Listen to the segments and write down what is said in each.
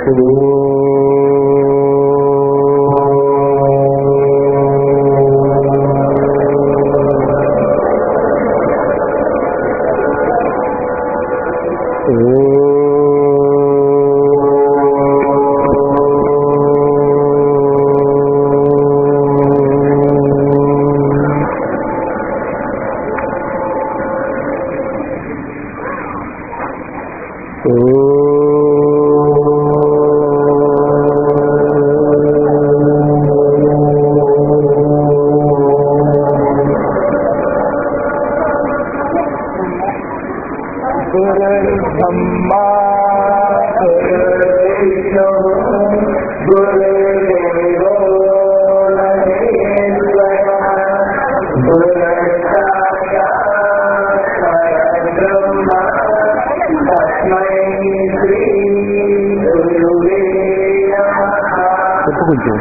गुरुर्ब्रह्मा गुरुर्विष्णु गुरुर्देवो महेश्वरः गुरुर्साक्षात् परब्रह्म तस्मै श्री गुरुवे नमः కొంచెం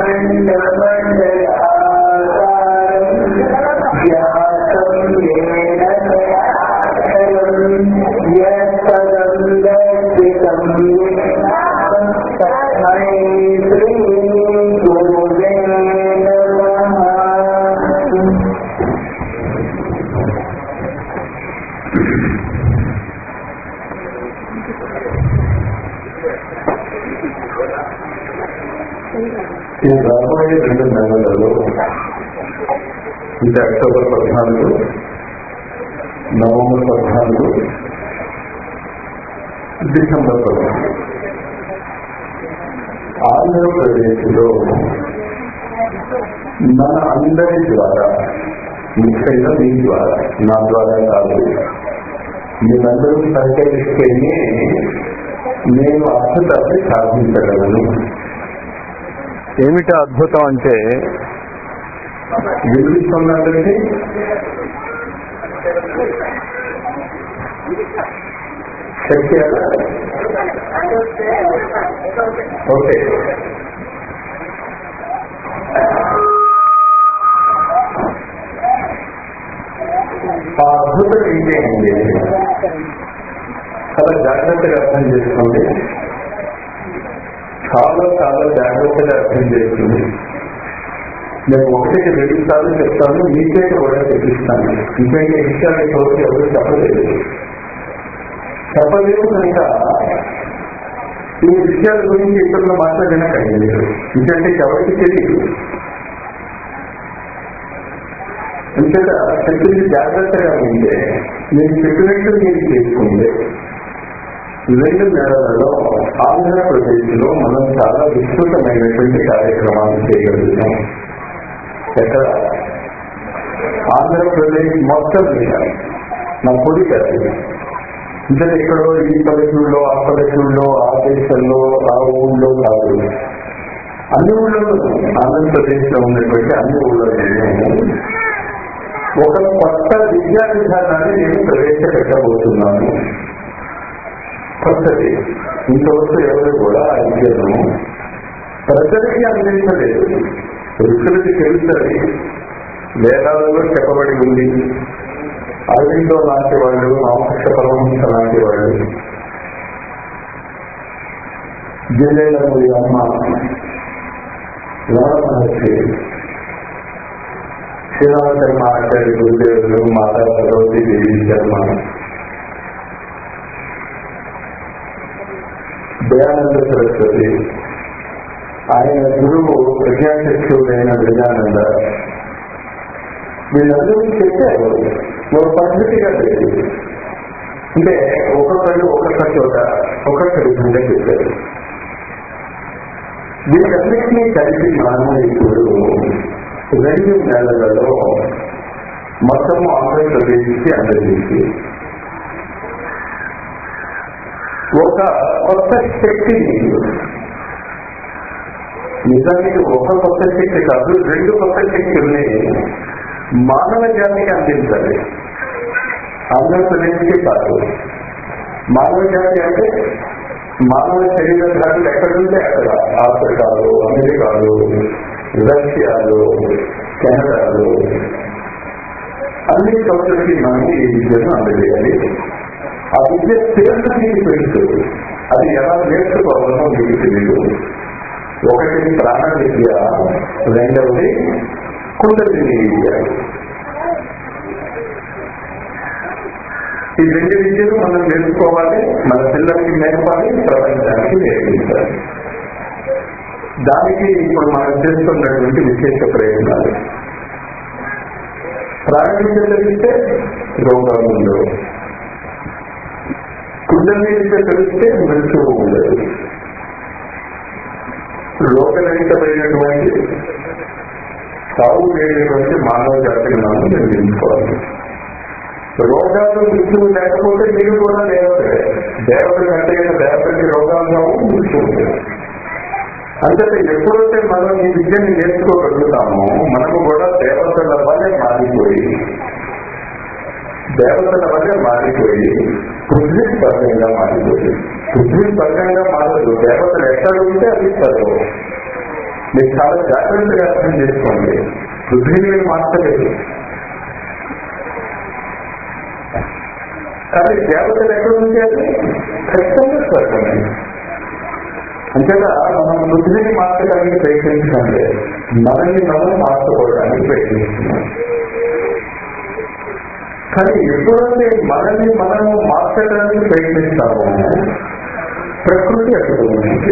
अखण्डमण्डलाकारम् व्यासं येन दयाकरम् यत्पदं दर्शितं येन तस्मै श्रीगुरुवे नमः ఈ రాబోయే రెండు నెలలలో ఇది అక్టోబర్ పద్నాలుగు నవంబర్ పద్నాలుగు డిసెంబర్ పద్నాలుగు ఆంధ్రప్రదేశ్లో మన అందరి ద్వారా ముఖ్యంగా మీ ద్వారా నా ద్వారా కాదు మీరందరూ సహకరిస్తేనే నేను అద్భుతాన్ని సాధించగలను ఏమిటి అద్భుతం అంటే వినిపిస్తున్నదండి శక్తి ఎలా? ఓకే ఆ అద్భుతం ఏంటి అండి చాలా జాగ్రత్తగా అర్థం చేసుకోండి చాలా చాలా జాగ్రత్తగా అర్థం చేసుకోండి నేను ఒకటికి రెండు సార్లు చెప్తాను మీకే కూడా చెప్పిస్తాను ఇంకైతే విషయాన్ని చోటు ఎవరు చెప్పలేదు చెప్పలేదు కనుక ఈ విషయాల గురించి ఇతరులు మాట్లాడినకండి మీరు ఎందుకంటే ఎవరికి తెలియదు అంతేత చెప్పింది జాగ్రత్తగా ఉంటే నేను చెప్పినట్టు మీరు చేసుకుంటే రెండు నెలలలో ఆంధ్రప్రదేశ్ లో మనం చాలా విస్తృతమైనటువంటి కార్యక్రమాలు చేయగలుగుతాం ఎక్కడ ఆంధ్రప్రదేశ్ మొత్తం మీద నా పొడి కాదు ఇంకా ఎక్కడో ఈ పల్లెటూళ్ళలో ఆ పల్లెటూళ్ళలో ఆ దేశంలో ఆ ఊళ్ళో కాదు అన్ని ఊళ్ళో ఆంధ్రప్రదేశ్ లో ఉన్నటువంటి అన్ని ఊళ్ళో ఒక కొత్త విద్యా విధానాన్ని నేను ప్రవేశపెట్టబోతున్నాను కొత్తది ఇంతవరకు ఎవరు కూడా ఆ విద్యను ప్రజలకి అందించలేదు ఋషులకి తెలుస్తుంది వేదాలలో చెప్పబడి ఉంది అరవిందో లాంటి వాళ్ళు రామకృష్ణ పరమహంస లాంటి వాళ్ళు జిల్లేలమూరి అమ్మ రమణ మహర్షి శ్రీరామ శర్మ ఆచార్య గురుదేవులు మాతా సరస్వతి దేవి శర్మ దయానంద సరస్వతి ఆయన గురువు ప్రజ్ఞాచక్షుడైన విజయానంద వీళ్ళందరూ చెప్పారు ఒక పద్ధతిగా లేదు అంటే ఒక్కొక్కరు ఒక్కొక్క చోట ఒక్కొక్క విధంగా చెప్పారు వీటన్నిటినీ కలిపి మనము ఇప్పుడు రెండు నెలలలో మొత్తం ఆంధ్రప్రదేశ్కి అందజేసి ఒక కొత్త శక్తిని నిజానికి ఒక కొత్త శక్తి కాదు రెండు కొత్త శక్తుల్ని మానవ జాతికి అందించాలి ఆంధ్రప్రదేశ్కి కాదు మానవ జాతి అంటే మానవ శరీర ధాతులు ఎక్కడుంటే అక్కడ ఆఫ్రికాలో అమెరికాలో రష్యాలో కెనడాలో అన్ని చోట్లకి మనం ఈ విద్యను అందజేయాలి ఆ విద్య పేరుకి పెడుతూ అది ఎలా నేర్చుకోవాలో మీకు తెలియదు ఒకటి ప్రాణ విద్య రెండవది కుండలిని విద్య ఈ రెండు విద్యలు మనం నేర్చుకోవాలి మన పిల్లలకి నేర్పాలి ప్రపంచానికి నేర్పించాలి దానికి ఇప్పుడు మనం చేస్తున్నటువంటి విశేష ప్రయోజనాలు ప్రారంభించ తెలిస్తే రోగాలు ఉండవు కుండలి విద్య తెలిస్తే మృత్యువు ఉండదు రోగరహితమైనటువంటి సాగు లేనటువంటి మానవ జాతిని మనం నిర్మించుకోవాలి రోగాలు మృత్యువు లేకపోతే మీరు కూడా దేవతే దేవతలు అంటే దేవతకి రోగాలు రావు మృత్యు ఉంటుంది అంటే ఎప్పుడైతే మనం ఈ విద్యని నేర్చుకోగలుగుతామో మనకు కూడా దేవతల వల్లే మారిపోయి దేవతల వల్లే మారిపోయి పృథ్వీ స్వర్గంగా మారిపోయి పృథ్వీ స్వర్గంగా మారదు దేవతలు ఎక్కడ ఉంటే అది స్వర్గం మీరు చాలా జాగ్రత్తగా అర్థం చేసుకోండి పృథ్వీని మార్చలేదు కానీ దేవతలు ఎక్కడ ఉంటే అది ఖచ్చితంగా స్వర్గమే అంతేగా మనం పృథ్వీని మార్చడానికి ప్రయత్నించడం లేదు మనల్ని మనం మార్చుకోవడానికి ప్రయత్నిస్తున్నాం కానీ ఎప్పుడైతే మనల్ని మనము మార్చడానికి ప్రయత్నిస్తామో ప్రకృతి అక్కడ ఉంది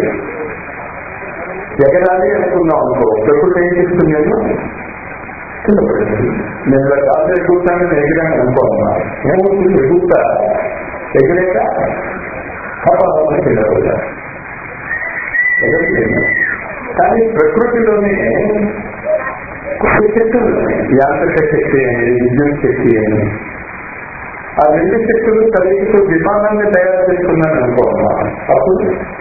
ఎగరాలి అనుకున్నాం అనుకో ప్రకృతి ఏం చేస్తున్నాను కింద పడింది నేను ఇలా కాదు ఎగురుతాను నేను ఎగిరాను అనుకోన్నా ఏమవుతుంది ఎగురుతా ఎగిరేక పాపం కింద పడ్డా ఎగరలేదు కానీ ప్రకృతిలోనే కొన్ని శక్తులు యాంత్రిక శక్తి అని విద్యుత్ శక్తి అని ఆ రెండు శక్తులు కలిగితో విమానాన్ని తయారు చేసుకున్నాను అనుకోమ్మా అప్పుడు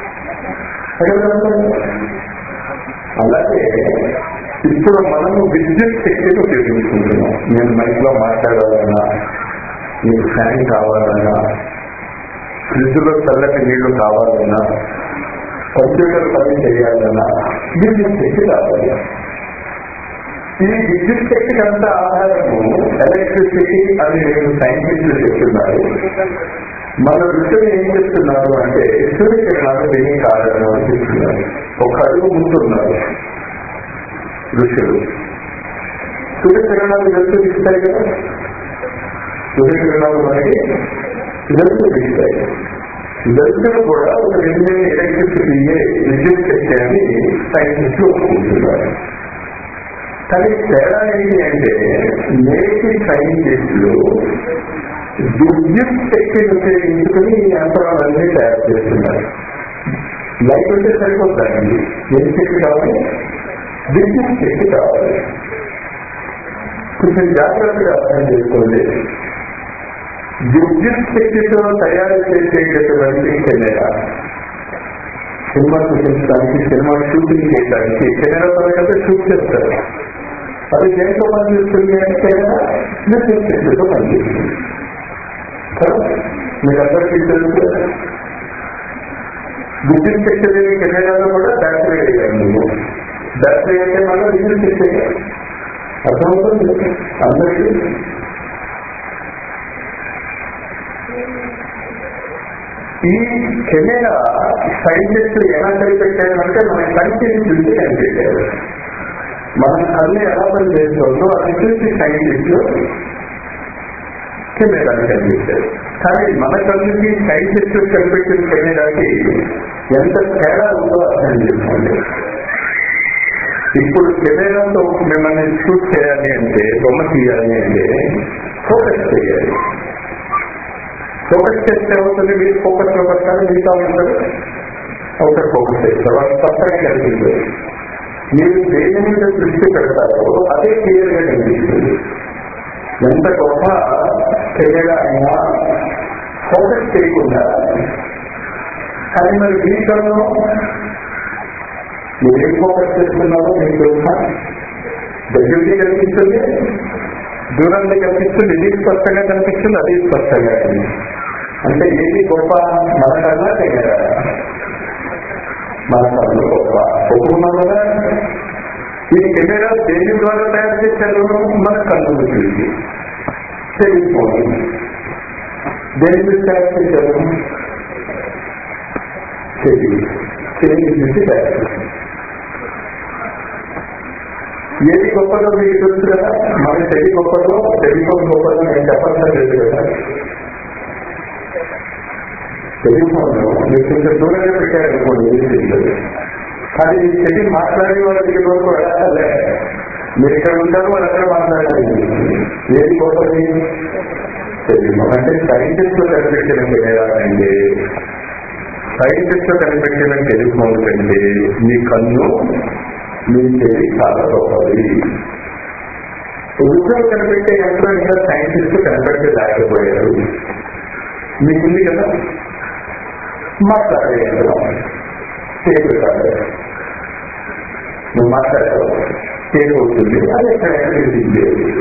అలాగే ఇప్పుడు మనము విద్యుత్ శక్తిని ఉపయోగించుకుంటున్నాం నేను మైక్ లో మాట్లాడాలన్నా మీకు ఫ్యాన్ కావాలన్నా ఫ్రిడ్జ్ లో చల్లటి నీళ్లు కావాలన్నా కంప్యూటర్ పని చేయాలన్నా విద్యుత్ శక్తి కావాలి ఈ విద్యుత్ శక్తికి అంత ఆధారము ఎలక్ట్రిసిటీ అని నేను సైంటిస్టులు చెప్తున్నారు మన ఋషులు ఏం చెప్తున్నారు అంటే సూర్యకిరణాలు దీనికి కారణం అని చెప్తున్నారు ఒక అడుగు ముందున్నారు ఋషులు సూర్యకిరణాలు వెళ్తూ ఇస్తాయి కదా సూర్యకిరణాలు మనకి వెళ్తూ ఇస్తాయి వెళ్తులు కూడా ఒక రెండు ఎలక్ట్రిసిటీయే విద్యుత్ శక్తి అని సైంటిస్టులు ఒప్పుకుంటున్నారు కానీ తేడా ఏంటి అంటే నేటి సైంటిస్టులు విద్యుత్ శక్తిని ఉపయోగించుకుని ఈ యంత్రాలన్నీ తయారు చేస్తున్నారు లైట్ ఉంటే సరిపోతాయండి ఏం శక్తి కావాలి విద్యుత్ శక్తి కావాలి కొంచెం జాగ్రత్తగా అర్థం చేసుకోండి విద్యుత్ శక్తితో తయారు చేసేటటువంటి కెమెరా సినిమా చూపించడానికి సినిమా షూటింగ్ చేయడానికి కెమెరా పరంగా షూట్ చేస్తారు అది దేంతో పనిచేస్తుంది అంటే కెమెరా విద్యుత్ శక్తితో పనిచేస్తుంది కదా మీకు అందరికీ తెలుసు విద్యుత్ శక్తి లేని కెమెరాలో కూడా బ్యాటరీ వేయాలి నువ్వు బ్యాటరీ అయితే మళ్ళీ విద్యుత్ శక్తి అర్థమవుతుంది అందరికీ ఈ కెమెరా సైంటిస్టులు ఎలా కనిపెట్టారు అంటే మన కంటిని చూసి కనిపెట్టారు మనం కళ్ళు ఎలా పని చేస్తుందో అది చూసి సైంటిస్టులు కెమెరాని కనిపెట్టారు కానీ మన కళ్ళకి సైంటిస్టులు కనిపెట్టిన కెమెరాకి ఎంత తేడా ఉందో అర్థం చేసుకోండి ఇప్పుడు కెమెరాతో మిమ్మల్ని షూట్ చేయాలి అంటే బొమ్మ తీయాలి అంటే ఫోకస్ చేయాలి ఫోకస్ చేస్తే అవుతుంది మీరు ఫోకస్ లో పడతారు మిగతా ఉంటారు ఒకటి ఫోకస్ చేస్తారు వాళ్ళు స్పష్టంగా కనిపిస్తుంది మీరు దేని మీద దృష్టి పెడతారో అదే క్లియర్ గా కనిపిస్తుంది ఎంత గొప్ప కెమెరా అయినా ఫోకస్ చేయకుండా కానీ మరి వీటిలో మీరేం ఫోకస్ చేస్తున్నారో మీకు తెలుసా దగ్గరికి కనిపిస్తుంది దూరంగా కనిపిస్తుంది ఇది స్పష్టంగా కనిపిస్తుంది అది స్పష్టంగా కనిపిస్తుంది అంటే ఏది గొప్ప మన కన్నా కెమెరా మన కళ్ళు గొప్ప ఒప్పుకున్నాం కదా ఈ కెమెరా దేని ద్వారా తయారు చేశారు మన కన్నులు చూసి టెలిఫోన్ దేని మీద తయారు చేశారు చెవి చెవి నుంచి డైరెక్షన్ ఏది గొప్పదో మీకు తెలుసు కదా మన చెవి గొప్పదో టెలిఫోన్ గొప్పదో నేను చెప్పాల్సిన లేదు కదా టెలిఫోన్ మీరు కొంచెం దూరంగా పెట్టారనుకోండి ఏం తెలియదు అది చెవి మాట్లాడే వాళ్ళ దగ్గర వరకు వెళ్ళాలే మీరు ఇక్కడ ఉంటారు వాళ్ళు అక్కడ మాట్లాడాలి ఏది గొప్పది టెలిఫోన్ అంటే సైంటిస్ట్ కనిపెట్టిన కెమెరా అంటే సైంటిస్ట్ కనిపెట్టిన టెలిఫోన్ కంటే మీ కన్ను మీ చెవి చాలా గొప్పది ఉద్యోగం కనిపెట్టే యంత్రం ఇంకా సైంటిస్ట్ కనిపెట్టలేకపోయారు మీకుంది కదా మాట్లాడే యంత్రం టేప్ రికార్డర్ నువ్వు మాట్లాడతావు టేప్ అవుతుంది అది ఎక్కడైనా తెలిసింది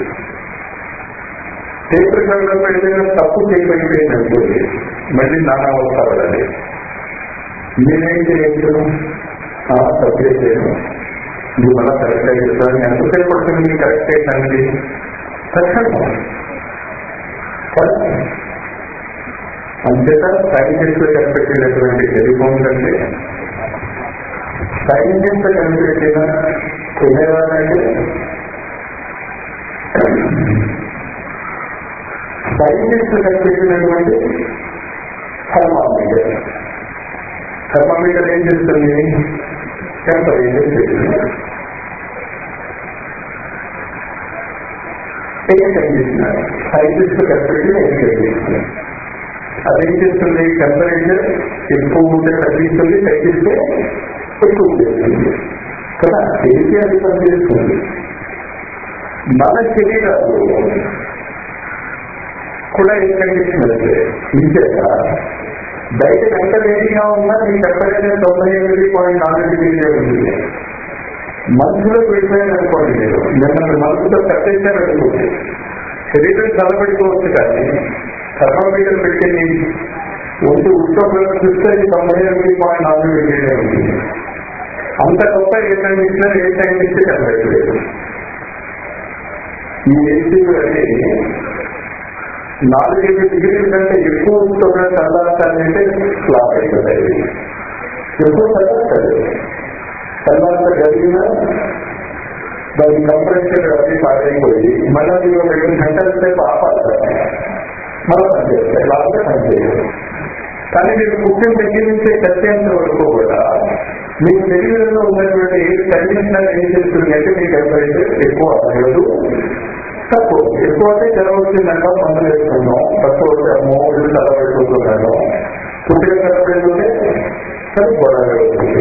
టేప్ రికార్డర్లో ఏదైనా తప్పు చేయబడిపోయింది అనుకోండి మళ్ళీ నానా వస్తారు అది నేనేం చేయొచ్చు తప్పు చేసాను ఇది మళ్ళీ కరెక్ట్ అయిపోతాను ఎంతసేపు పడుతుంది మీకు కరెక్ట్ అయిందండి తక్షణం అంతేత సైంటిస్ట్ కనిపెట్టినటువంటి టెలిఫోన్ కంటే సైంటిస్ట్ కనిపెట్టిన కెమెరా అంటే సైంటిస్ట్ కనిపెట్టినటువంటి థర్మామీటర్ థర్మామీటర్ ఏం చేస్తుంది టెంపరేచర్ చేస్తుంది ఎయిర్ కండిషనర్ సైంటిస్ట్ కనిపెట్టి ఎయిర్ కండిషనర్ అదేం చేస్తుంది టెంపరేచర్ ఎక్కువ ఉంటే తగ్గిస్తుంది తగ్గిస్తే ఎక్కువ చేస్తుంది కదా తెలిసి అది పనిచేస్తుంది మన శరీరాలు కూడా ఏ కండిషన్ అయితే ఇంచేత బయట ఎంత వేడిగా ఉన్నా మీ టెంపరేచర్ తొంభై ఎనిమిది పాయింట్ నాలుగు డిగ్రీలే ఉంటుంది మనసులో వెళ్ళిపోయారనుకోండి మీరు మిమ్మల్ని మనసుతో కట్టేశారనుకోండి శరీరం చల్లబడిపోవచ్చు కానీ థర్మోమీటర్ పెట్టి మీ ఒంటి ఉష్ణోగ్రత చూస్తే ఇది తొంభై ఎనిమిది పాయింట్ నాలుగు డిగ్రీలే ఉంటుంది అంత గొప్ప ఏ కండిషనర్ ఏ సైంటిస్ట్ కనబడలేదు ఈ ఏసీలు అని నాలుగైదు డిగ్రీల కంటే ఎక్కువ ఉష్ణోగ్రత చల్లార్చాలంటే ఫ్లాప్ అయిపోతాయి ఎక్కువ చల్లార్చాలి చల్లార్చ జరిగిన దాని కంప్రెషర్ అది పాడైపోయి మళ్ళీ మీరు రెండు గంటల సేపు ఆపాలి మళ్ళీ పనిచేస్తాయి లాగా పనిచేయదు కానీ మీరు పుట్టిన దగ్గర నుంచే చచ్చేంత వరకు కూడా మీ శరీరంలో ఉన్నటువంటి కండిషనర్ ఏం చేస్తుంది అంటే మీ టెంపరేచర్ ఎక్కువ అవ్వదు తక్కువ ఎక్కువ అయితే జ్వరం వచ్చిందంట మందులు వేసుకున్నాం తక్కువ అయితే అమ్మో ఇల్లు తలబెట్టుకుంటున్నాను పుట్టిన తలబెట్టుకుంటే అది గొడవ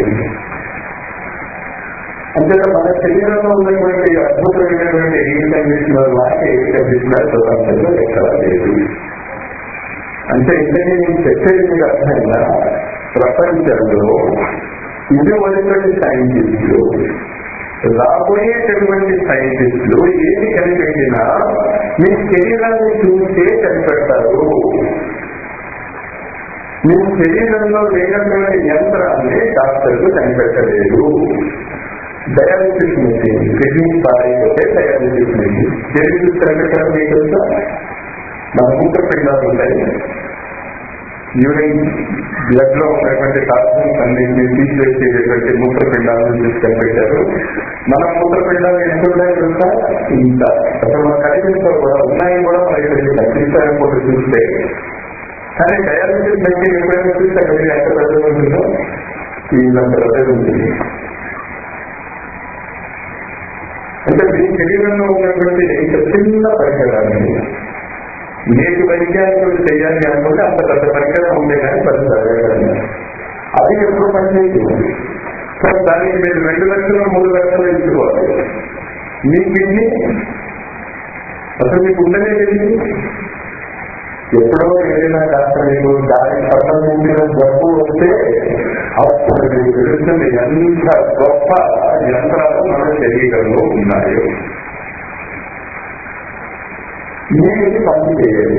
అంతే మన శరీరంలో ఉన్నటువంటి అద్భుతమైనటువంటి ఎయిర్ కండిషనర్ లాంటి ఎయిర్ కండిషనర్ ప్రపంచంలో ఎక్కడా లేదు అంటే ఇంతకీ నేను చెప్పేది మీకు అర్థమైందా ప్రపంచంలో ఇటువంటి సైంటిస్టులు రాబోయేటటువంటి సైంటిస్టులు ఏది కనిపెట్టినా మీ శరీరాన్ని చూసే కనిపెడతారు మీ శరీరంలో లేనటువంటి యంత్రాన్ని డాక్టర్లు కనిపెట్టలేదు డయాలిసిస్ మెషిన్ కిడ్నీ పారైపోతే డయాలిసిస్ మెషిన్ డయాలిసిస్ కనిపెట్టడం మీకు తెలుసా మన మూత్రపిండాలు ఉంటాయి యూరిన్ బ్లడ్ లో ఉన్నటువంటి టాక్సిన్స్ అన్నింటినీ తీసివేసేటటువంటి మూత్రపిండాలను చూసి కనిపెట్టారు మన మూత్రపిండాలు ఎంత ఉన్నాయి తెలుసా ఇంత అసలు మన కనిపించవు కూడా ఉన్నాయి కూడా మనకి తెలియదు తీసుకోకపోతే చూస్తే కానీ డయాలిసిస్ మెషిన్ ఎప్పుడైనా చూస్తే అక్కడ ఎంత పెద్ద ఉంటుందో ఇంత పెద్దది ఉంటుంది అంటే మీ శరీరంలో ఉన్నటువంటి ఇంత చిన్న పరికరాన్ని నేటి వైజ్ఞానికులు చేయాలి అనుకుంటే అంత పెద్ద పరికరం ఉండే కానీ పెద్ద జరగదు అది ఎప్పుడు పనిచేయదు సో దానికి మీరు రెండు లక్షలు మూడు లక్షలు ఇచ్చుకోవాలి మీ కిడ్నీ అసలు మీకు ఉండనే తెలియదు ఎప్పుడో ఏదైనా కాస్త మీకు దానికి సంబంధించిన జబ్బు వస్తే అప్పుడు మీకు తెలుస్తుంది ఎంత గొప్ప యంత్రాలు మన శరీరంలో ఉన్నాయో నేను పని చేయాలి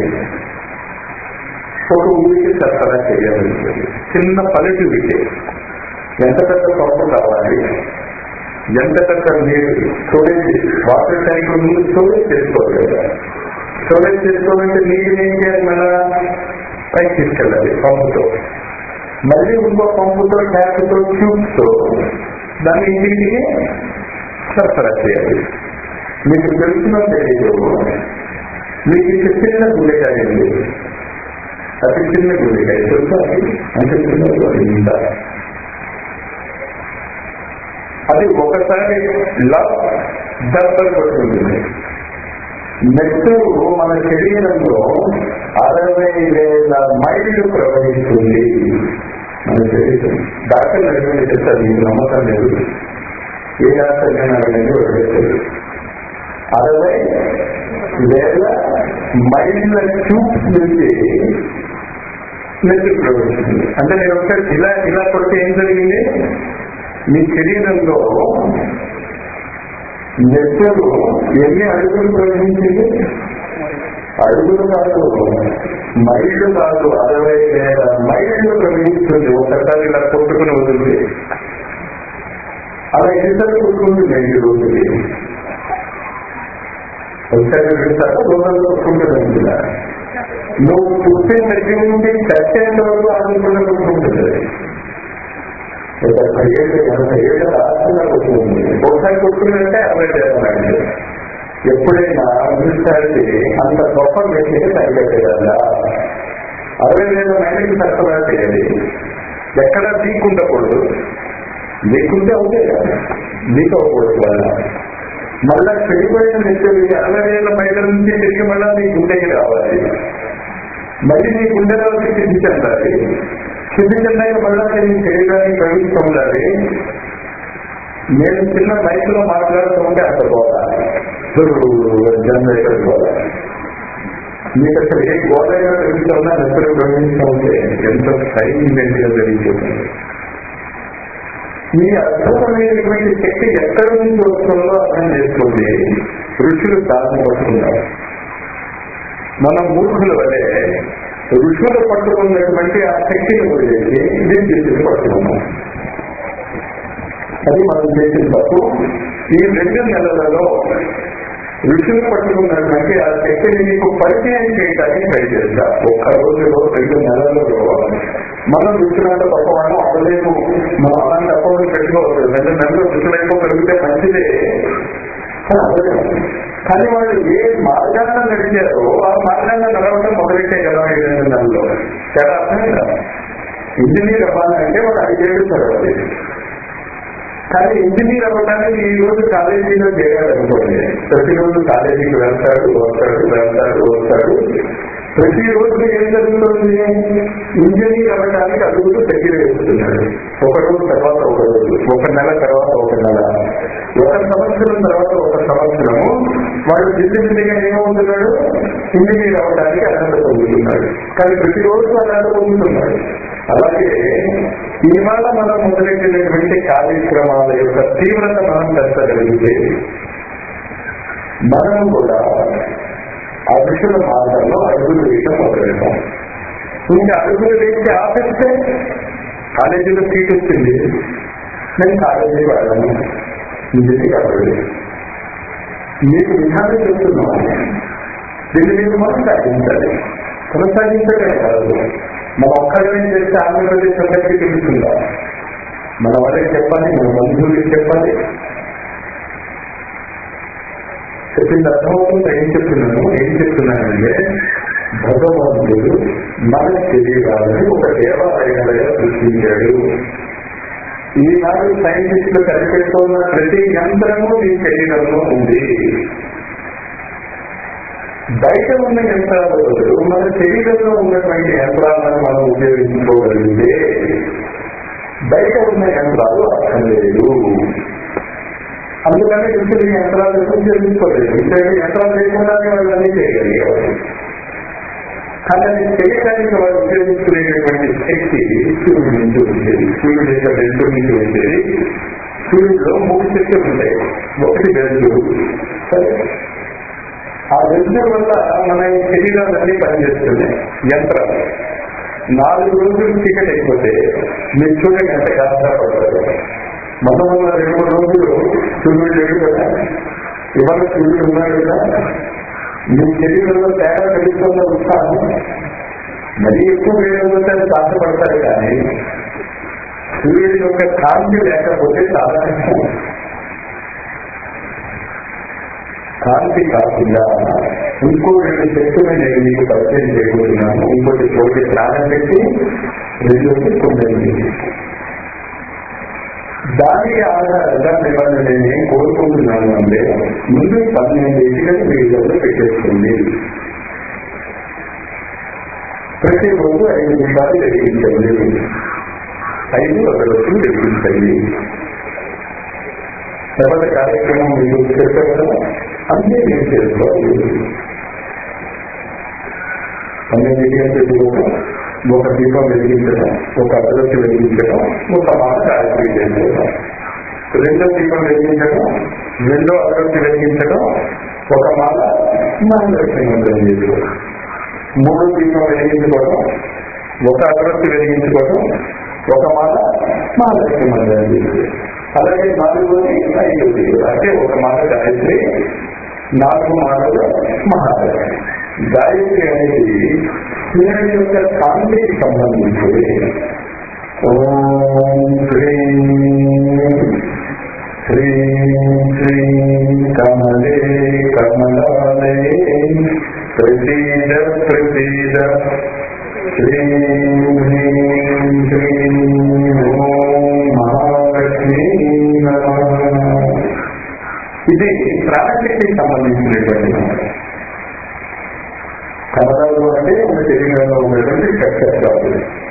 ఒక ఊరికి సరఫరా చేయాలి చిన్న పల్లెటూరికి ఎంత పెద్ద పంపు కావాలి ఎంత పెద్ద నీరు స్టోరేజ్ వాటర్ ట్యాంక్ ముందు స్టోరేజ్ చేసుకోవాలి స్టోరేజ్ చేసుకోవాలంటే నీరు ఏం చేయాలి మళ్ళా పైకి తీసుకెళ్ళాలి పంపుతో మళ్ళీ ఇంకో పంపుతో ట్యాప్తో ట్యూబ్తో దాన్ని ఇంటికి సరఫరా చేయాలి మీకు తెలిసిన తెలియదు మీకు ఇంత చిన్న గుండెకాయ ఉంది అతి చిన్న గుండెకాయ తెలుసా అది అంత చిన్న ఇంత అది ఒకసారి లవ్ దర్శనం పడుతుంది నెక్స్ట్ మన శరీరంలో అరవై వేల మైళ్ళు ప్రవహిస్తుంది మన శరీరం డాక్టర్లు అడిగిన చెప్తారు మీకు నమ్మకం లేదు ఏ డాక్టర్ అడిగిన అడుగుతారు అరవై వేల మైళ్ళ ట్యూబ్స్ నుంచి నెత్తి ప్రవహిస్తుంది అంటే నేను ఒకసారి ఇలా ఇలా కొడితే ఏం జరిగింది మీ శరీరంలో నెత్తలు ఎన్ని అడుగులు ప్రవహించింది అడుగులు కాదు మైళ్ళు కాదు అరవై వేల మైళ్ళు ప్రవహిస్తుంది ఒకసారి ఇలా కొట్టుకుని వదిలితే అలా ఎన్నిసార్లు కొట్టుకుంటుంది ఐదు రోజులు ఒకసారి రెండుసార్లు రోజులు కొట్టుకుంటుంది ఇలా నువ్వు పుట్టిన దగ్గర నుండి చచ్చేంత వరకు ఆనందంగా కొట్టుకుంటుంది ఒక ఏడు ఎనభై ఏడు రాష్ట్రంగా కొట్టుకుంది ఒకసారి కొట్టుకుందంటే అరవై వేల ఎప్పుడైనా అదృష్టానికి అంత గొప్ప వ్యక్తికి తగ్గట్లేదా అరవై వేల మైళ్ళకి సరఫరా చేయాలి ఎక్కడ లీక్ ఉండకూడదు లేకుంటే అవుతే లీక్ అవ్వకూడదు వల్ల మళ్ళా చెడిపోయిన వ్యక్తులు అరవై వేల మైళ్ళ నుంచి తిరిగి మళ్ళా నీ గుండెకి రావాలి మళ్ళీ నీ గుండెలోకి సిద్ధి చెందాలి సిద్ధి చెందాక మళ్ళా నీ శరీరానికి ప్రవేశిస్తూ ఉండాలి నేను చిన్న మైక్ లో మాట్లాడుతూ ఉంటే అంత పోవాలి జనరేటర్ పోవాలి మీకు అసలు ఏ గోదైనా తెలుస్తున్నా ఎప్పుడు ప్రవేశిస్తూ ఉంటే ఎంత సైలెంట్ గా జరిగిపోతుంది ఈ అద్భుతమైనటువంటి శక్తి ఎక్కడి నుంచి వస్తుందో అర్థం చేసుకోండి ఋషులు సాధన పడుతున్నారు మన మూర్ఖుల వలె ఋషులు పట్టుకున్నటువంటి ఆ శక్తిని వదిలేసి దీని చేసి పట్టుకున్నాం అది మనం చేసిన తప్పు ఈ రెండు నెలలలో ఋషులు పట్టుకున్నటువంటి ఆ శక్తిని నీకు పరిచయం చేయడానికి ట్రై చేస్తా ఒక్క రోజులో రెండు నెలలలో మనం ఋషులంటే గొప్పవాళ్ళం అవ్వలేము మనం అలాంటి అప్పవాళ్ళు పెట్టుకోవచ్చు రెండు నెలలు ఋషులైపో పెరిగితే మంచిదే కానీ అవ్వలేము కానీ వాళ్ళు ఏ మార్గాన్ని నడిచారో ఆ మార్గాన్ని నడవడం మొదలెట్టే కదా ఈ రెండు నెలల్లో చాలా అర్థమైందా ఇంజనీర్ అవ్వాలంటే వాడు ఐదేళ్ళు చదవాలి కానీ ఇంజనీర్ అవ్వడానికి ఈ రోజు కాలేజీలో చేయాలనుకోండి ప్రతిరోజు కాలేజీకి వెళ్తాడు వస్తాడు వెళ్తాడు వస్తాడు ప్రతిరోజు ఏం జరుగుతుంది ఇంజనీర్ అవ్వడానికి అడుగుతూ దగ్గర వేస్తున్నాడు ఒక రోజు తర్వాత ఒక రోజు ఒక నెల తర్వాత ఒక నెల ఒక సంవత్సరం తర్వాత ఒక సంవత్సరము వాడు దిల్లి దిల్లిగా ఏమవుతున్నాడు ఇంజనీర్ అవ్వడానికి అర్హత పొందుతున్నాడు కానీ ప్రతిరోజు అర్హత పొందుతున్నాడు అలాగే ఇవాళ మనం మొదలెట్టినటువంటి కార్యక్రమాల యొక్క తీవ్రత మనం పెంచగలిగితే మనం కూడా ఆ విషయ మార్గంలో అడుగులు వేయడం మొదలెడతాం ఇంకా అడుగులు వేసి ఆపిస్తే కాలేజీలో సీట్ వచ్చింది నేను కాలేజీ వెళ్ళను ఇంటికి అవ్వదు మీకు విధానం చెప్తున్నాం దీన్ని మీరు కొనసాగించాలి కొనసాగించడమే కాదు మన ఒక్కడమే చేస్తే ఆంధ్రప్రదేశ్ అందరికీ తెలుస్తుందా మన వాళ్ళకి చెప్పాలి మన బంధువులకి చెప్పాలి చెప్పింది అర్థమవుతుంది ఏం చెప్తున్నాను ఏం చెప్తున్నానంటే భగవంతుడు మన శరీరాన్ని ఒక దేవాలయాలుగా సృష్టించాడు ఈనాడు సైంటిస్టులు కనిపెడుతున్న ప్రతి యంత్రము మీ శరీరంలో ఉంది బయట ఉన్న యంత్రాల బదులు మన శరీరంలో ఉన్నటువంటి యంత్రాలను మనం ఉపయోగించుకోగలిగితే బయట ఉన్న యంత్రాలు అర్థం లేదు అందుకని ఋషులు ఈ యంత్రాలు ఉపయోగించుకోలేదు ఇటువంటి యంత్రాలు లేకుండానే వాళ్ళు అన్ని చేయగలిగేవారు కానీ అది చేయడానికి వాళ్ళు ఉపయోగించుకునేటటువంటి శక్తి సూర్యుడి నుంచి వచ్చేది సూర్యుడు యొక్క బెల్టు నుంచి వచ్చేది సూర్యుడిలో మూడు శక్తులు ఉంటాయి ఒకటి బెల్టు సరే ఆ వెలుతురు వల్ల మన ఈ శరీరాలన్నీ పనిచేస్తున్నాయి యంత్రాలు నాలుగు రోజులు టికెట్ అయిపోతే మీరు చూడండి ఎంత కష్టపడతారు మొన్న మొన్న రెండు మూడు రోజులు సూర్యుడు లేడు కదా ఇవాళ సూర్యుడు ఉన్నాడు కదా మీ శరీరంలో తేడా తెలుస్తున్న ఉత్సాహం మరీ ఎక్కువ వేయకపోతే సాధ్యపడతారు కానీ సూర్యుడి యొక్క కాంతి లేకపోతే చాలా కష్టం కాంతి కాకుండా ఇంకో రెండు శక్తులు నేను మీకు పరిచయం చేయబోతున్నాను ఇంకోటి చోటి స్నానం పెట్టి రెండోది కొండలు దానికి ఆధారంగా మిమ్మల్ని నేను ఏం కోరుకుంటున్నాను అంటే ముందు పన్నెండు ఇటుకలు మీ దగ్గర పెట్టేస్తుంది ప్రతిరోజు ఐదు నిమిషాలు వెలిగించండి ఐదు అగరత్తులు వెలిగించండి తర్వాత కార్యక్రమం మీకు చెప్పారు కదా అంతే నేను చేసుకోవాలి పన్నెండింటి పెట్టుకోవడం ఒక దీపం వెలిగించడం ఒక అగరత్తి వెలిగించడం ఒక మాట గాయత్రి చేయడం రెండో దీపం వెలిగించడం రెండో అగరత్తి వెలిగించడం ఒక మాల మహాలక్ష్మి మంత్రం చేసుకోవడం మూడో దీపం వెలిగించుకోవడం ఒక అగరత్తి వెలిగించుకోవడం ఒక మాల మహాలక్ష్మి మంత్రం చేసుకోవడం అలాగే నాలుగోది ఐదోది అంటే ఒక మాట గాయత్రి నాలుగు మాటలు మహాలక్ష్మి గాయత్రి అనేది సూర్యుడి యొక్క కాంతికి సంబంధించి ఓం శ్రీం శ్రీం శ్రీం కమలే కమలాలే ప్రసీద ప్రసీద శ్రీం హ్రీం శ్రీం ఓం మహాలక్ష్మీ నమః ఇది ప్రాణశక్తికి సంబంధించినటువంటి మాట. కమలాలు అంటే మన శరీరంలో ఉన్నటువంటి చక్రాలు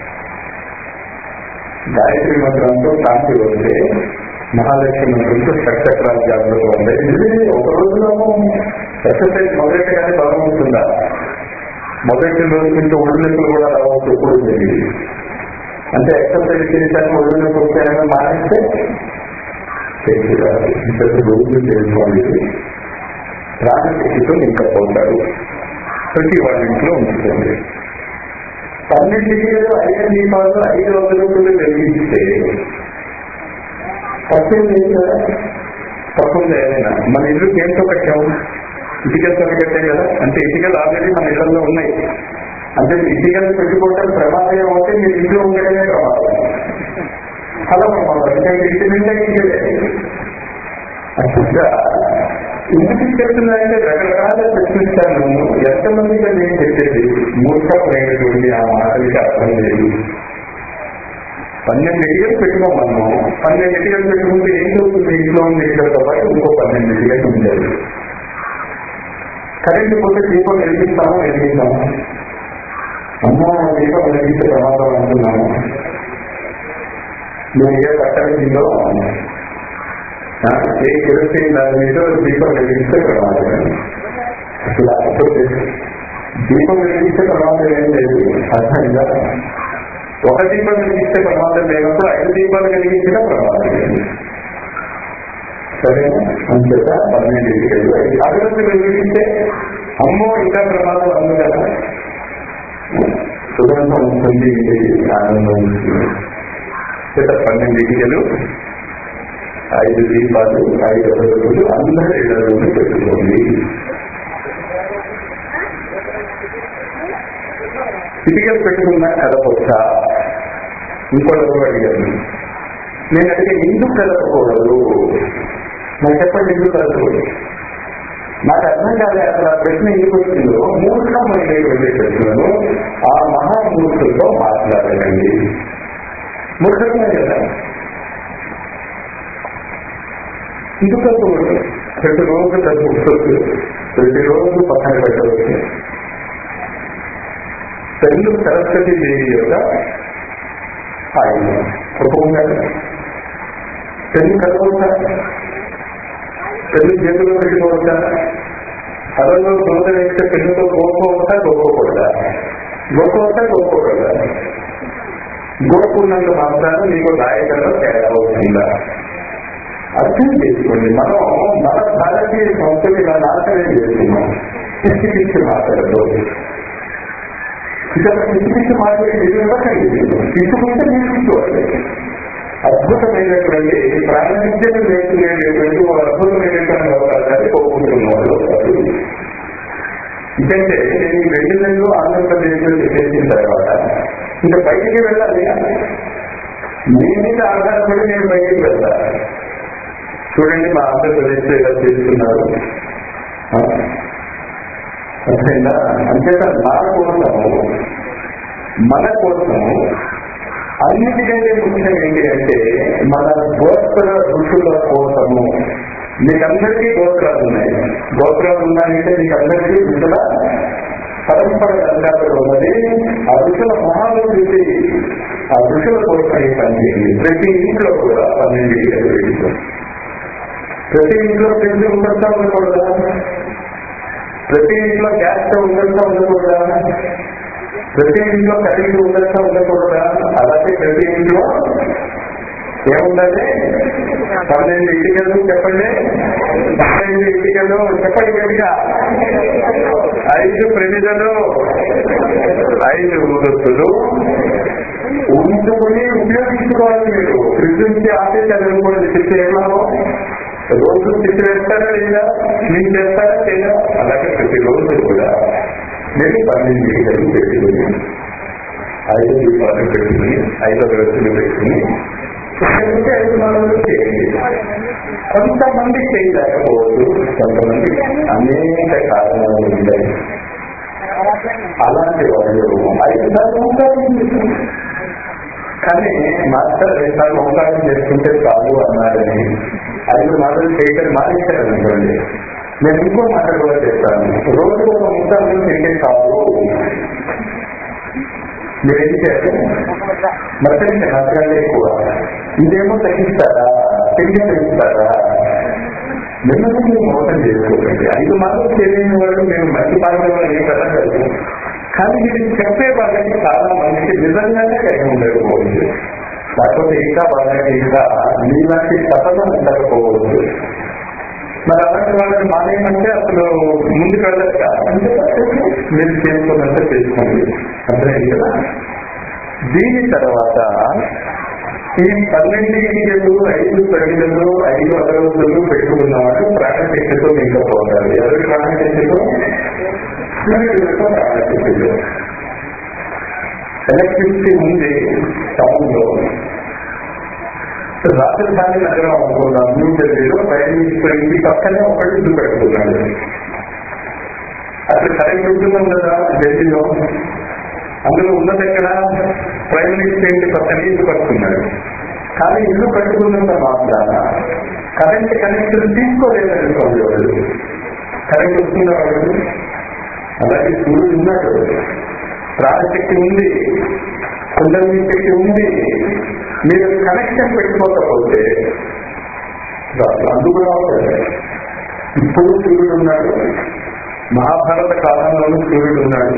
గాయత్రి మంత్రంతో కాంతి వస్తే మహాలక్ష్మి మంత్రంతో చక్రాలు జాగ్రత్త ఉంటాయి ఇది ఒక రోజులో ఎక్సర్సైజ్ మొదలెట్టగానే బలం ఉంటుందా మొదటి రోజు నుంచి ఒళ్ళు నొప్పులు కూడా రావచ్చు ఎప్పుడు తెలియదు అంటే ఎక్సర్సైజ్ చేశాక ఒళ్ళు నొప్పి వచ్చాయని మానేస్తే చేసి రాదు ఇంతకు రోజులు చేసుకోండి ప్రాణశక్తితో ఇంకా అవుతారు ప్రతి వాళ్ళ ఇంట్లో ఉంచుతుంది పన్నెండింటికి ఐదు దీపాలు ఐదు రోజులు కూడా వెలిగిస్తే తప్పేం లేదు కదా తప్పుంది ఏదైనా మన ఇల్లు దేంతో కట్టాము ఇటుకలతో కట్టాం కదా అంటే ఇటుకలు ఆల్రెడీ మన ఇళ్లలో ఉన్నాయి అంటే ఇటుకలు పెట్టుకోవటం ప్రమాదం అవుతే మీరు ఇంట్లో ఉండడమే ప్రమాదం చాలా ప్రమాదం ఎందుకంటే ఇంటి నిండా ఇటుకలే అట్లా ఎందుకు చెప్తున్నారంటే రకరకాల ప్రశ్నిస్తాను ఎంతమందిగా నేను చెప్పేది మూర్ఖమైనటువంటి ఆ మాటలకి అర్థం లేదు పన్నెండు ఇటుకలు పెట్టుకోమన్నాము పన్నెండు ఇటుకలు పెట్టుకుంటే ఏం చదువుతుంది ఇంట్లో ఉన్న ఇటుకలతో పాటు ఇంకో పన్నెండు ఇటుకలు ఉండేది కరెంటు పోతే దీపం వెలిగిస్తాము వెలిగిస్తాము అమ్మో దీపం వెలిగించే ప్రమాదం అంటున్నాము నేను ఏ కట్టడిందో ఏ కిరసీన్ దాని మీద దీపం వెలిగిస్తే ప్రమాదం అసలు అప్పుడు దీపం వెలిగిస్తే ప్రమాదం ఏం లేదు అర్థంగా ఒక దీపం వెలిగిస్తే ప్రమాదం లేనప్పుడు ఐదు దీపాలు వెలిగించిన ప్రమాదం లేదు సరేనా అంతేత పన్నెండు ఇటుకలు అగరత్తి వెలిగిస్తే అమ్మో ఇంకా ప్రమాదం అందు కదా సుగంధం ఉంటుంది ఆనందం ఉంటుంది చేత పన్నెండు ఇటుకలు ఐదు దీపాలు ఐదు రోజులు అందరి ఇళ్లలోనే పెట్టుకోండి ఇటుకలు పెట్టుకున్నా కదపొచ్చా ఇంకోటి అడిగాను నేను అడిగే ఎందుకు కదపకూడదు నాకు చెప్పండి ఎందుకు కదపకూడదు నాకు అర్థం కాదు అసలు ఆ ప్రశ్న ఎందుకు వచ్చిందో మూర్ఖమైనటువంటి ప్రశ్నను ఆ మహామూర్ఖులతో మాట్లాడకండి మూర్ఖమే కదా ఎందుకు కదపకూడదు ప్రతిరోజు కదపవచ్చు ప్రతిరోజు పక్కన పెట్టవచ్చు పెళ్ళు సరస్వతి దేవి యొక్క ఆయన ఒప్పుకున్నారు పెళ్లి కలవచ్చా పెళ్లి చేతిలో పెట్టుకోవచ్చా అదలో దోత వేస్తే పెళ్లితో గోసుకోవచ్చా గోకోకూడదా గోకోవచ్చా గోకోకూడదా గోకున్నంత మాత్రాన మీకు నాయకంలో తేడా అవుతుందా అర్థం చేసుకోండి మనం మన భారతీయ సంస్కృతి ఇలా నాశనం చేస్తున్నాం పిచ్చి పిచ్చి మాట్లాడదు ఇక్కడ పిచ్చి పిచ్చి మాట్లాడి ఇవ్వకండి తీసుకుంటే మీరు తీసుకోవాలి అద్భుతమైనటువంటి ప్రాణవిద్యను నేర్చుకునేటువంటి ఒక అద్భుతమైనటువంటి అవకాశాన్ని కోరుకుంటున్న వాళ్ళు ఎందుకంటే నేను ఈ రెండు నెలలు ఆంధ్రప్రదేశ్లో చేసిన తర్వాత ఇంకా బయటికి వెళ్ళాలి మీ మీద ఆధారపడి నేను బయటికి వెళ్తాను చూడండి మా ఆంధ్రప్రదేశ్ లో ఇలా చేస్తున్నారు ఆ? అర్థమైందా అంచేత నా కోసము మన కోసము అన్నిటికంటే ముఖ్యం ఏంటి అంటే మన గోత్ర ఋషుల కోసము మీకందరికీ గోత్రాలు ఉన్నాయి గోత్రాలు ఉన్నాయంటే మీకందరికీ ఋషుల పరంపర అందాలు ఉన్నది ఆ ఋషుల మొహాలు చూసి ఆ ఋషుల కోసం ఈ పని చేయండి ప్రతి ఇంట్లో కూడా పన్నెండు ఏళ్ళు వేయించు ప్రతి ఇంట్లో పెళ్లి ఉండొచ్చా ఉండకూడదా ప్రతి ఇంట్లో గ్యాస్ స్టవ్ ఉండొచ్చా ఉండకూడదా ప్రతి ఇంట్లో కరెంట్ ఉండొచ్చా ఉండకూడదా అలాగే ప్రతి ఇంట్లో ఏముండాలి పన్నెండు ఇటుకలు చెప్పండి పన్నెండు ఇటుకలు చెప్పండి గట్టిగా ఐదు ప్రమిదలు ఐదు ఉదత్తులు ఉంచుకుని ఉపయోగించుకోవాలి మీరు ఫ్రిడ్జ్ ఆఫీసర్ అనుకోండి చిత్రేమో రోజు చిత్ర వేస్తారా లేదా క్లీన్ చేస్తారా లేదా అలాగే ప్రతి రోజు కూడా నేను పన్నెండు ఇటుకలు పెట్టుకుని ఐదు దీపాలు పెట్టుకుని ఐదు వ్యక్తులు పెట్టుకుని పుస్తకంటే ఐదు నాలుగు చేయండి కొంతమంది చేయలేకపోవచ్చు కొంతమంది అనేక కారణాలు ఉంటాయి అలాంటి వాళ్ళు ఐదు సార్లు ఓంకారం చేస్తారు. కానీ మాస్టర్ రెండు సార్లు ఓంకారం చేసుకుంటే చాలు అన్నారని ఐదు మాటలు చేయటం మానేశారనుకోండి నేను ఇంకో మాట కూడా చేస్తాను రోజు ఒక ఓంకారం చేస్తే చాలు మీరు ఏం చేయాలి మతనికి నష్టాలే ఎక్కువ ఇదేమో తగ్గిస్తారా తిరిగి తగ్గిస్తారా మిమ్మల్ని మీరు మోసం చేసుకోకండి ఐదు మాటలు తెలియని వాళ్ళు మేము మంచి మార్గంలో ఏం కలగదు కానీ ఇది చెప్పే వాళ్ళకి చాలా మందికి నిజంగానే కలిగి ఉండకపోవచ్చు లేకపోతే ఇంకా వాళ్ళకి ఇంకా మీలాంటి సఫలం ఉండకపోవచ్చు మరి అలాంటి వాళ్ళని మానేయమంటే అసలు ముందుకు వెళ్ళక అంటే మీరు చేసుకున్నంత చేసుకోండి అర్థమైంది కదా దీని తర్వాత ఈ పన్నెండు గిన్నెలు ఐదు ప్రజలు ఐదు అగరవతులు పెట్టుకున్న వాళ్ళు ప్రాణశక్తితో నింపపోతారు ఎవరి ప్రాణశక్తితో సూర్యుడితో ప్రాణశక్తితో ఎలక్ట్రిసిటీ ఉంది టౌన్ లో రాజధాని నగరం అనుకున్నాం న్యూ ఢిల్లీలో ప్రైమ్ మినిస్టర్ ఇంటి పక్కనే ఒకటి ఇల్లు పెట్టుకున్నాడు అక్కడ కరెంట్ ఉంటున్నాం కదా ఢిల్లీలో అందులో ఉన్నది ఎక్కడ ప్రైమ్ మినిస్టర్ ఇంటి పక్కనే ఇల్లు కట్టుకున్నాడు కానీ ఇల్లు కట్టుకున్నంత మాత్రాన కరెంట్ కనెక్షన్ తీసుకోలేదనుకోండి వాళ్ళు కరెంట్ వస్తున్నవాడు అలాగే సూర్యుడు ఉన్నాడు ప్రాణశక్తి ఉంది కుండలి శక్తి ఉంది మీరు కనెక్షన్ పెట్టుకోకపోతే అందుకు రావాలి ఇప్పుడు సూర్యుడు ఉన్నాడు మహాభారత కాలంలోనూ సూర్యుడు ఉన్నాడు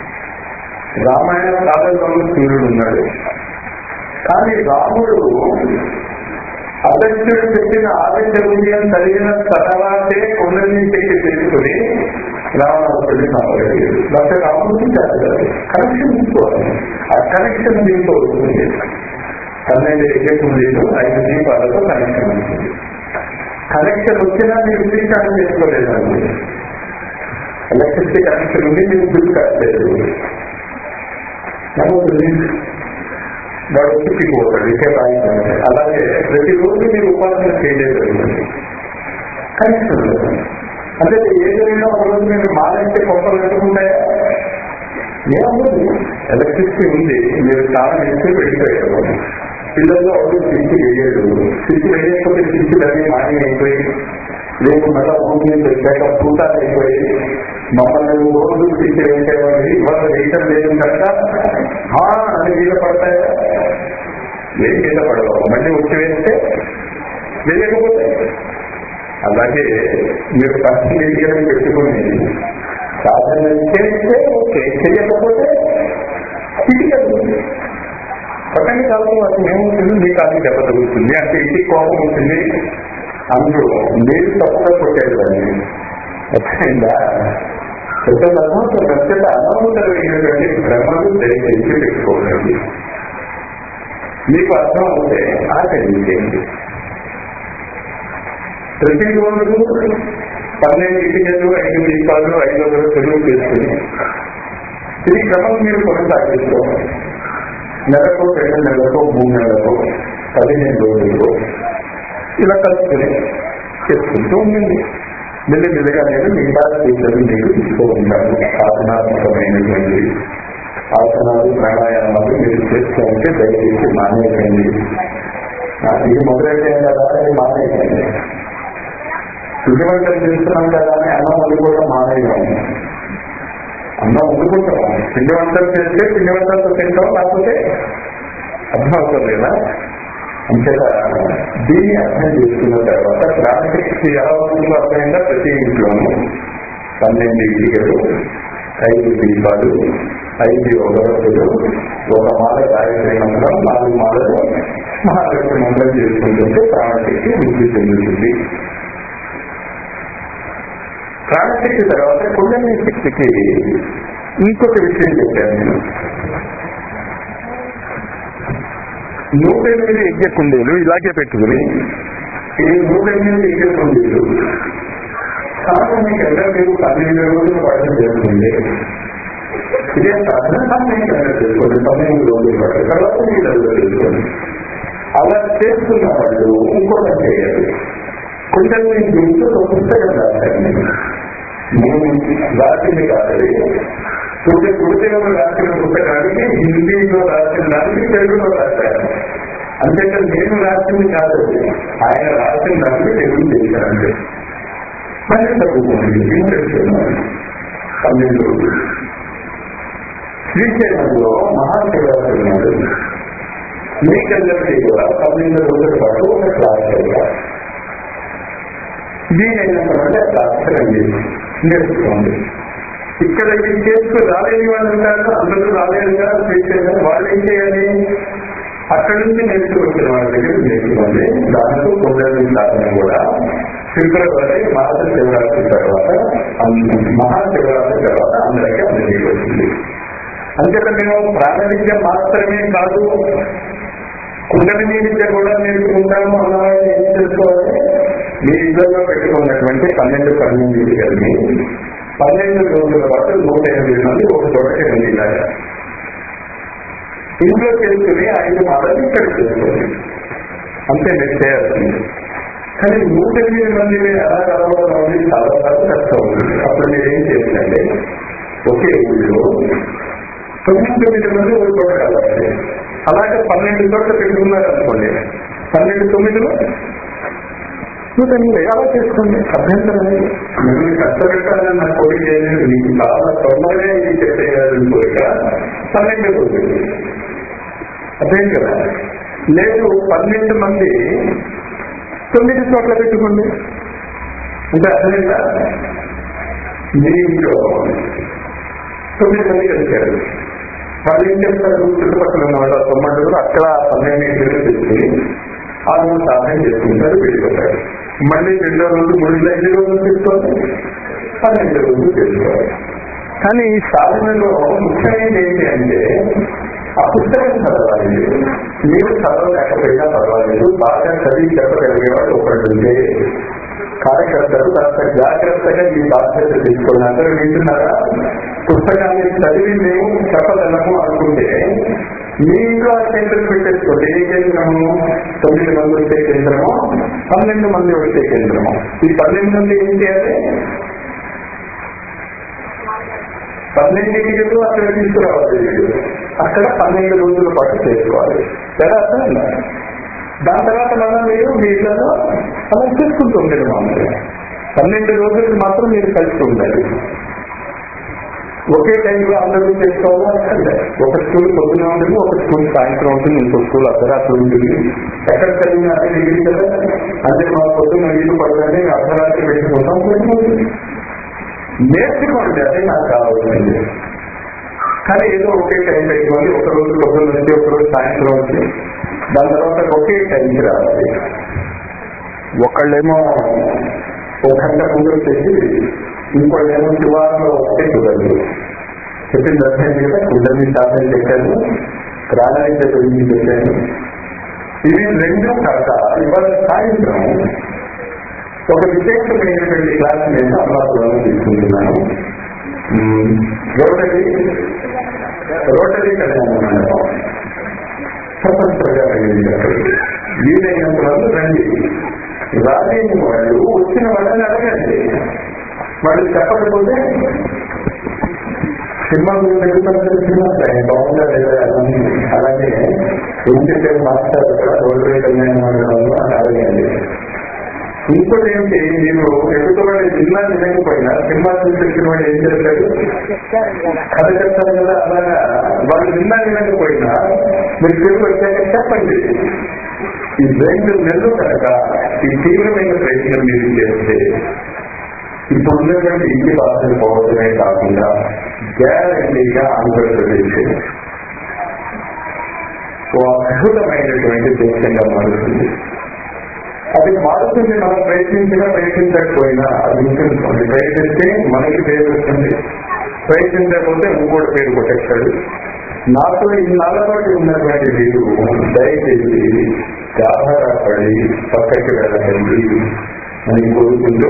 రామాయణ కాలంలోనూ సూర్యుడు ఉన్నాడు కానీ రాముడు అగత్యుడు చెప్పిన ఆదిత్యం చదివిన తర్వాతే కుండలి శక్తి తీసుకుని రావణాసుడిని కాపాడాడు డాక్టర్ రాముడికి చేస్తారు కనెక్షన్ తీసుకోవాలి ఆ కనెక్షన్ దీంతో వస్తుంది పన్నెండు ఎగ్జెక్టివ్ ఐదు దీపాలతో కనెక్షన్ ఉంటుంది కనెక్షన్ వచ్చినా మీరు స్వీకారం చేసుకోలేదండి ఎలక్ట్రిసిటీ కనెక్షన్ ఉంది మీరు స్వీకరించలేదు ఏమవుతుంది వాడు చిక్కిపోతాడు ఇకే రాయిపోతాడు అలాగే ప్రతిరోజు మీరు ఉపాసన చేయలేదు కనెక్షన్ లేదు అంటే ఏదైనా ఒక రోజు మీరు మానేస్తే కొంపలు పెట్టుకుంటాయా ఏమవుతుంది ఎలక్ట్రిసిటీ ఉంది మీరు చాలా ఇస్తే వెళ్ళిపోయారు పిల్లల్లో ఒకటి సిక్కి వేయడు సిక్కి వేయకపోతే సిక్కి అన్ని మాని అయిపోయి రేపు మళ్ళా భూమి మీద వచ్చాక పూతాలు అయిపోయి మమ్మల్ని రోజు సిక్కి వేసేవాడి ఇవాళ వేయటం లేదు కనుక "హా" అని మీద పడతాయా ఏం మీద పడవు మళ్ళీ వచ్చి వేస్తే వేయకపోతే అలాగే మీరు పర్సంటేజ్ పెట్టుకుని సాధన చేస్తే ఓకే చేయకపోతే చిటికలు పక్కన కాలం అసలు ఏముంటుంది మీ కాదు దెబ్బ తగులుతుంది అంటే ఇంటికి కోపం ఉంటుంది అందులో మీరు తప్పుగా కొట్టారు దాన్ని అర్థమైందా ప్రజలు అనవసరం నచ్చట అనవసరమైనటువంటి భ్రమలు దయచేసి పెట్టుకోకండి మీకు అర్థం అవుతే ఆచరించేయండి ప్రతిరోజు పన్నెండు ఇటుకలు ఐదు దీపాలు ఐదు వందలు తెలుగు చేసుకుని ఈ క్రమం మీరు కొనసాగిస్తూ నెలకు రెండు నెలలకు మూడు నెలలకు పదిహేను రోజులకు ఇలా కలుపుకుని చేసుకుంటూ ఉండండి మెల్లి మెల్లిగా నేను మిగతా టీచర్లు మీకు ఇస్తూ ఉంటాను ఆసనాత్మకమైనటువంటి ఆసనాలు ప్రాణాయామాలు మీరు చేస్తూ ఉంటే దయచేసి మానేయండి ఇది మొదలెట్టాం కదా అది మానేయండి శుద్ధివంతం చేస్తున్నాం కదా అని అన్నం వండుకోవడం మానేయడం అన్నం వండుకుంటాం పిండి వంటలు చేస్తే పిండి వంటలతో తింటాం లేకపోతే అర్థం అవుతుంది కదా అంచేత దీన్ని అర్థం చేసుకున్న తర్వాత ప్రాణశక్తి ఎలా ఉంటుందో అర్థమైందా ప్రతి ఇంట్లోనూ పన్నెండు ఇటుకలు ఐదు దీపాలు ఐదు ఒకరొకరు ఒక మాల గాయత్రి మంత్రం నాలుగు మాలలు మహాలక్ష్మి మంత్రం చేసుకుంటుంటే ప్రాణశక్తి వృద్ధి చెందుతుంది ప్రాణశక్తి తర్వాత కుండలి శక్తికి ఇంకొక విషయం చెప్పాను నేను నూట ఎనిమిది యజ్ఞ కుండీలు ఇలాగే పెట్టుకుని ఈ నూట ఎనిమిది యజ్ఞ కుండీలు సాధారణంగా మీరు పన్నెండు రోజులు పాటు చేస్తుంది ఇదే సాధన పన్నెండు గంటలు చేసుకోండి పన్నెండు రోజులు పాటు తర్వాత నీళ్ళలో చేసుకోండి అలా చేస్తున్న వాళ్ళు ఇంకొక చేయాలి కుండలి గురించి ఒక పుస్తకం రాశాను నేను నేను రాసింది కాదు పూజ గురుదేవులు రాసిన పుస్తకానికి హిందీలో రాసిన దానికి తెలుగులో రాశారు అంతేకా నేను రాసింది కాదు ఆయన రాసిన దానికి తెలుగు చేశారంటే మళ్ళీ చదువుకోండి ఇంట్రెస్ట్ పన్నెండు రోజులు శ్రీశైలంలో మహాశివరాత్రి ఉన్నాడు మీకందరికీ కూడా పన్నెండు రోజుల పాటు ఒక క్లాస్ చేయాలి దీనైనంత వల్ల శాస్త్రం నేర్చుకోండి ఇక్కడ ఇది చేసుకు రాలేని వాళ్ళు ఉంటారు అందరూ రాలేరు కదా శ్రీశైలం వాళ్ళు ఏం చేయాలి అక్కడి నుంచి నేర్చుకొచ్చిన వాళ్ళ దగ్గర నేర్చుకోండి దాంతో కొందరి సాధన కూడా ఫిబ్రవరి మాస శివరాత్రి తర్వాత మహాశివరాత్రి తర్వాత అందరికీ అందరికీ వచ్చింది అంతేకా మేము ప్రాణ విద్య మాత్రమే కాదు కుండలిని విద్య కూడా నేర్చుకుంటాము అన్నవాళ్ళు ఏం చేసుకోవాలి మీ ఇళ్లలో పెట్టుకున్నటువంటి పన్నెండు పన్నెండు విద్యల్ని పన్నెండు రోజుల పాటు నూట ఎనిమిది మంది ఒక చోట ఎనిమిది ఇలాగా ఇంట్లో చేసుకుని ఐదు మాటలు ఇక్కడ చేసుకోండి అంతే మీరు చేయాల్సింది కానీ నూట ఎనిమిది మంది మీరు ఎలా కలవడం అనేది చాలా చాలా కష్టం ఉంటుంది అప్పుడు మీరు ఏం చేయాలంటే ఒకే ఊళ్ళో తొమ్మిది తొమ్మిది మంది ఒక చోట కలవాలి అలాగే పన్నెండు చోట్ల పెట్టుకున్నారు అనుకోండి పన్నెండు తొమ్మిదిలో నూట ఎనిమిది అలా చేసుకోండి అభ్యంతరం లేదు మిమ్మల్ని కష్టపెట్టాలని నా కోరిక చేయలేదు మీకు చాలా తొందరగా ఇది చెప్పేయాలని కోరిక పన్నెండు రోజులు అదేం కదా లేదు పన్నెండు మంది తొమ్మిది చోట్ల పెట్టుకోండి అంటే అర్థమైందా మీ ఇంట్లో తొమ్మిది మంది కలిశారు వాళ్ళు ఏం చేస్తారు చుట్టుపక్కల ఉన్న వాళ్ళ తొమ్మిది అక్కడ పన్నెండు ఇంటిలో తెచ్చి ఆరు సాధన చేసుకుంటారు వెళ్ళిపోతారు మళ్ళీ రెండో రోజు మూడు ఐదు రోజులు తీసుకోవాలి పన్నెండు రోజులు చేసుకోవాలి కానీ ఈ సాధనలో ముఖ్యమైనది ఏంటి అంటే ఆ పుస్తకం చదవాలి మీరు చదవలేకపోయినా పర్వాలేదు బాగా చదివి చెప్పగలిగే వాళ్ళు ఒకటి ఉంటే కార్యకర్తలు కాస్త జాగ్రత్తగా ఈ బాధ్యత తీసుకుని అందరూ వింటున్నారా పుస్తకాన్ని చదివి మేము చెప్పగలము అనుకుంటే మీ ఇంట్లో ఆ కేంద్రం పెట్టేసుకోండి ఏ కేంద్రము తొమ్మిది మంది వచ్చే కేంద్రము పన్నెండు మంది వచ్చే కేంద్రము ఈ పన్నెండు మంది ఏం చేయాలి పన్నెండింటికి అక్కడ తీసుకురావాలి అక్కడ పన్నెండు రోజుల పాటు చేసుకోవాలి ఎలా అర్థమైందా దాని తర్వాత మళ్ళీ మీరు మీ ఇళ్లలో అలా చేసుకుంటూ ఉండేది మామూలుగా పన్నెండు రోజులకు మాత్రం మీరు కలిసి ఉండాలి ఒకే టైంలో అందరూ చేసుకోవాలా అక్కర్లే ఒక స్కూల్ పొద్దున ఉంటుంది ఒక స్కూల్ సాయంత్రం ఉంటుంది ఇంకో స్కూల్ అర్ధరాత్రి ఉంటుంది ఎక్కడ చదివినా అదే డిగ్రీ కదా అంటే మా పొద్దున్న వీలు పడదని అర్ధరాత్రి పెట్టుకుంటాం నేర్చుకోండి అదే నాకు కావాల్సింది కానీ ఏదో ఒకే టైం పెట్టుకోండి ఒక రోజు పొద్దున్న వచ్చి ఒక రోజు సాయంత్రం వచ్చి దాని తర్వాత ఒకే టైంకి రావాలి ఒకళ్ళేమో ఒక గంట ముందు వచ్చేసి ఇంకోళ్ళేమో శివారంలో వస్తే కుదరదు చెప్పిన దర్శనం కదా కుదరని సాధన చెప్పాను ప్రాణాయిత గురించి చెప్పాను ఇవి రెండు కాక ఇవాళ సాయంత్రం ఒక విశేషమైనటువంటి క్లాస్ నేను అమలాపురంలో తీసుకుంటున్నాను మ్మ్. రోటరీ రోటరీ కళ్యాణ మండపం స్వతంత్రంగా వెళ్ళింది అక్కడికి వీలైనంత వరకు రండి రాలేని వాళ్ళు వచ్చిన వాళ్ళని అడగండి వాళ్ళు చెప్పకపోతే సినిమా గురించి ఎదుగుతారు సినిమా బాగుందా లేదా అని అలాగే ఏం చెప్పారు మాస్టర్ రోడ్డు కళ్యాణ మండలంలో అని అడగండి ఇంకోటి ఏంటి మీరు ఎదుగుతున్న జిల్లా వినకపోయినా సినిమా చూసి వచ్చిన వాడు ఏం చేస్తారు కథ చెప్తారు కదా అలాగా వాళ్ళు జిల్లా వినకపోయినా మీరు తిరిగి వచ్చాక చెప్పండి ఈ రెండు నెలలు కనుక ఈ తీవ్రమైన ప్రయత్నం మీరు చేస్తే ఇప్పుడు ఉన్నటువంటి ఇంటి భాషలు పోవడమే కాకుండా గ్యారంటీగా ఆంధ్రప్రదేశ్ ఓ అద్భుతమైనటువంటి దేశంగా మారుతుంది అది మారుతుంది మనం ప్రయత్నించినా ప్రయత్నించకపోయినా అది గుర్తుంచుకోండి ప్రయత్నిస్తే మనకి పేరు వస్తుంది ప్రయత్నించకపోతే ఇంకోటి పేరు కొట్టేస్తాడు నాతో ఇన్నాళ్ళ పాటు ఉన్నటువంటి మీరు దయచేసి ఆధారపడి పక్కకి వెళ్ళండి అని కోరుకుంటూ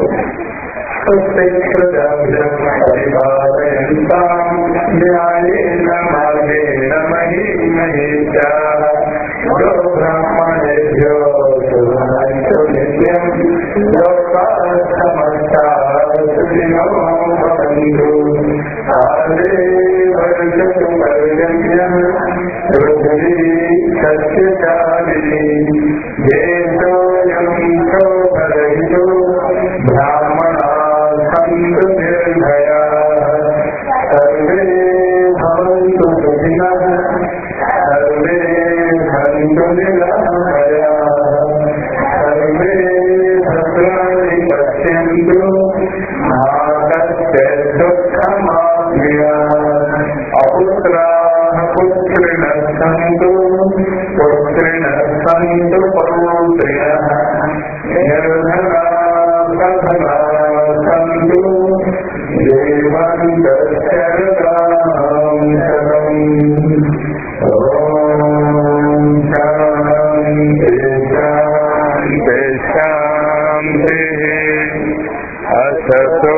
న్యాయేన మార్గేణ మహిమహేషా బ్రహ్మణేభ్యో శుభమస్తు నిత్యం లోకాః సమస్తాః సుఖినో భవంతు కాలే వర్షతు పర్జన్యః పృథివీ సస్యశాలినీ దేశోऽयं శోభరహితో బ్రాహ్మణా సంతు నిర్భయాः సర్వే భవంతు సుఖినः సర్వే సంతు నిరామయాः సర్వే భద్రాణి పశ్యంతు మా కస్య దుఃఖమాప్నుయాత్ అపుత్రాः పుత్రిణः సంతు పుత్రిణः సంతు పౌత్రిణः నిర్ధనా ప్రధనా సంతు దేవంతస్య రదాం శతం ఓం శాంతి శాంతి శాంతి అసతో